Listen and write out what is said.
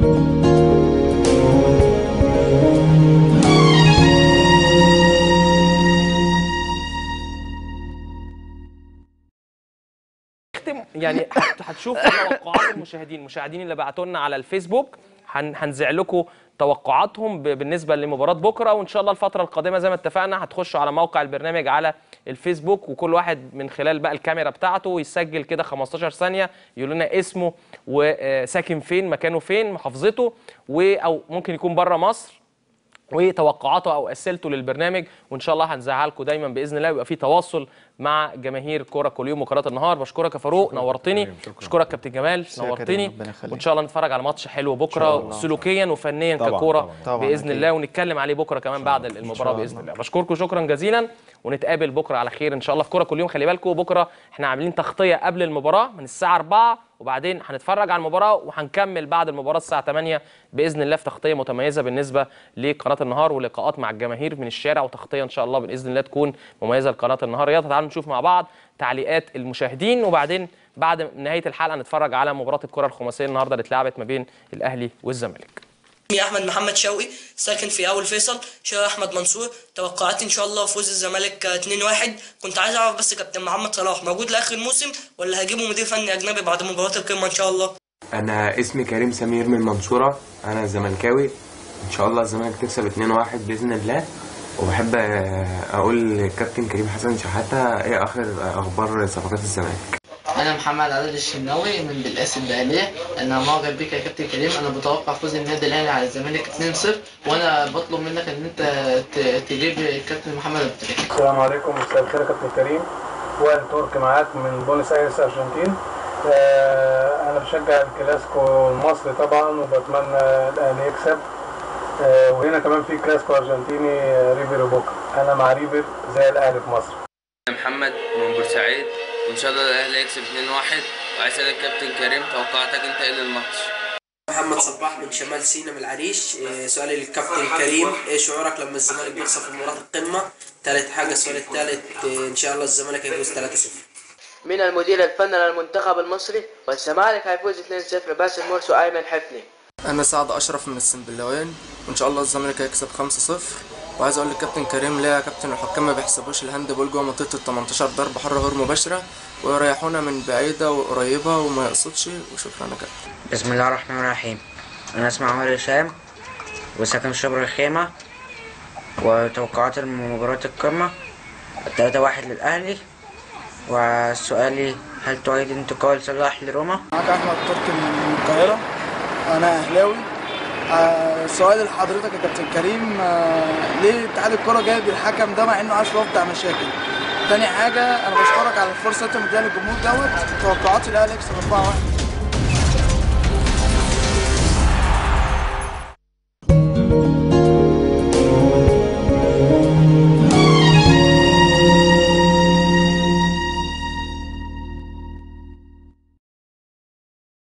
نختم يعني هت- هتشوفوا توقعات المشاهدين المشاهدين اللي بعتوا لنا على الفيسبوك هن- هنذيع لكم توقعاتهم ب- بالنسبه لمباراه بكره وان شاء الله الفتره القادمه زي ما اتفقنا هتخشوا على موقع البرنامج على الفيسبوك وكل واحد من خلال بقى الكاميرا بتاعته يسجل كده 15 ثانيه يقول لنا اسمه وساكن فين مكانه فين محافظته و او ممكن يكون بره مصر وتوقعاته او اسئلته للبرنامج وان شاء الله هنذاعها لكم دايما باذن الله ويبقى في تواصل مع جماهير كوره كل يوم وقناه النهار بشكرك يا فاروق نورتني بشكرك كابتن جمال نورتني ربنا يخليك. وان شاء الله نتفرج على ماتش حلو بكره سلوكيا وفنيا طبعاً، ككوره طبعاً. طبعاً، باذن أكيد. الله ونتكلم عليه بكره كمان بعد المباراه باذن الله بشكركم شكرا جزيلا ونتقابل بكره على خير ان شاء الله في كوره كل يوم خلي بالكم بكره احنا عاملين تغطيه قبل المباراه من الساعه 4 وبعدين هنتفرج على المباراه وهنكمل بعد المباراه الساعه 8 باذن الله في تغطيه متميزه بالنسبه لقناه النهار ولقاءات مع الجماهير من الشارع وتغطيه ان شاء الله باذن الله تكون مميزه لقناه النهار يلا تعالوا نشوف مع بعض تعليقات المشاهدين وبعدين بعد نهايه الحلقه نتفرج على مباراه الكره الخماسيه النهارده اللي اتلعبت ما بين الاهلي والزمالك اسمي احمد محمد شوقي ساكن في اول فيصل شارع احمد منصور توقعاتي ان شاء الله فوز الزمالك 2-1 كنت عايز اعرف بس كابتن محمد صلاح موجود لاخر الموسم ولا هجيبه مدير فني اجنبي بعد مباراه القمه ان شاء الله انا اسمي كريم سمير من المنصوره انا زملكاوي ان شاء الله الزمالك تكسب 2-1 باذن الله وبحب آه، اقول للكابتن كريم حسن شحاته ايه اخر اخبار صفقات الزمالك انا محمد عادل الشناوي من بالقاس الدقهلية انا معجب بيك يا كابتن كريم انا بتوقع فوز النادي الاهلي على الزمالك 2-0 وانا بطلب منك ان انت ت- تجيب الكابتن محمد ابو تريكة السلام عليكم مساء الخير يا كابتن كريم وائل ترك معاك من بونس ايرس ارجنتين آه، انا بشجع الكلاسيكو المصري طبعا وبتمنى الاهلي يكسب آه، وهنا كمان في كلاسيكو ارجنتيني آه، ريفر وبوكا انا مع ريفر زي الاهلي في مصر محمد من بورسعيد وان شاء الله الاهلي يكسب 2-1 وعايز اسال الكابتن كريم توقعاتك انت ايه للماتش محمد صباح من شمال سينا من العريش إيه، سؤالي للكابتن كريم ايه شعورك لما الزمالك بيخسر في مباراة القمة تالت حاجة السؤال التالت إيه، ان شاء الله الزمالك هيفوز 3-0 من المدير الفني للمنتخب المصري والزمالك هيفوز 2-0 باسم مرسي وايمن حفني انا سعد اشرف من السنبلاوين وان شاء الله الزمالك هيكسب 5-0 وعايز اقول للكابتن كريم ليه يا كابتن الحكام ما بيحسبوش الهاند بول جوه منطقه ال 18 ضربه حره غير مباشره ويريحونا من بعيده وقريبه وما يقصدش وشكرا يا كابتن بسم الله الرحمن الرحيم أنا اسمي عمر هشام وساكن في شبرا الخيمة وتوقعات مباراة القمة تلاتة واحد للأهلي وسؤالي هل تؤيد انتقال صلاح لروما؟ معاك احمد تركي من القاهره انا اهلاوي آه، سؤال لحضرتك يا كابتن كريم آه، ليه اتحاد الكره جايب الحكم ده مع انه عارف إن هو بتاع مشاكل تاني حاجه انا بشكرك على الفرصه اللي انت مديها للجمهور دوت توقعاتي الاهلي يكسب 4-1